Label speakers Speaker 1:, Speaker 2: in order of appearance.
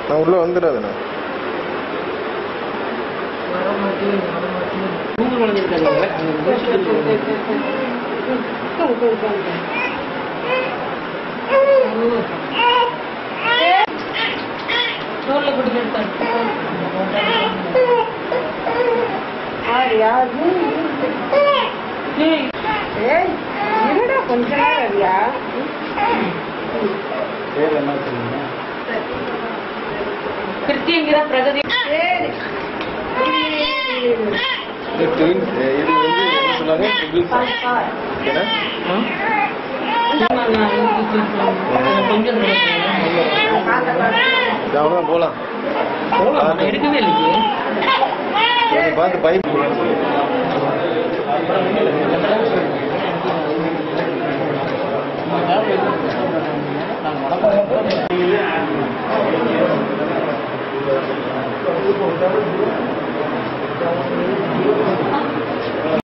Speaker 1: நான் உள்ள வந்துடாதுண்ணா
Speaker 2: கூகுள் வளர்ந்துருக்காங்க அந்த புதுசு
Speaker 3: தோல்ல போட்டு எடுத்தாங்க
Speaker 4: யார் யார்
Speaker 3: ஏய்
Speaker 4: ஏய் இருடா கொஞ்ச நேரம் இருயா
Speaker 2: பேர் என்ன சொல்லுங்க
Speaker 3: கிருத்தி என்கிறார் பிரகதி
Speaker 4: சரி
Speaker 1: இது twins, அஹ் இது வந்து என்ன சொன்னாங்க ட்ரிபிள்ஸ் ஏன்னா
Speaker 3: கொஞ்சம்
Speaker 1: இது அவ்வளோதான் போகலாம்
Speaker 3: போலாம் எடுக்கவே இல்லையே
Speaker 1: பார்த்து பைப்
Speaker 2: அப்புறம்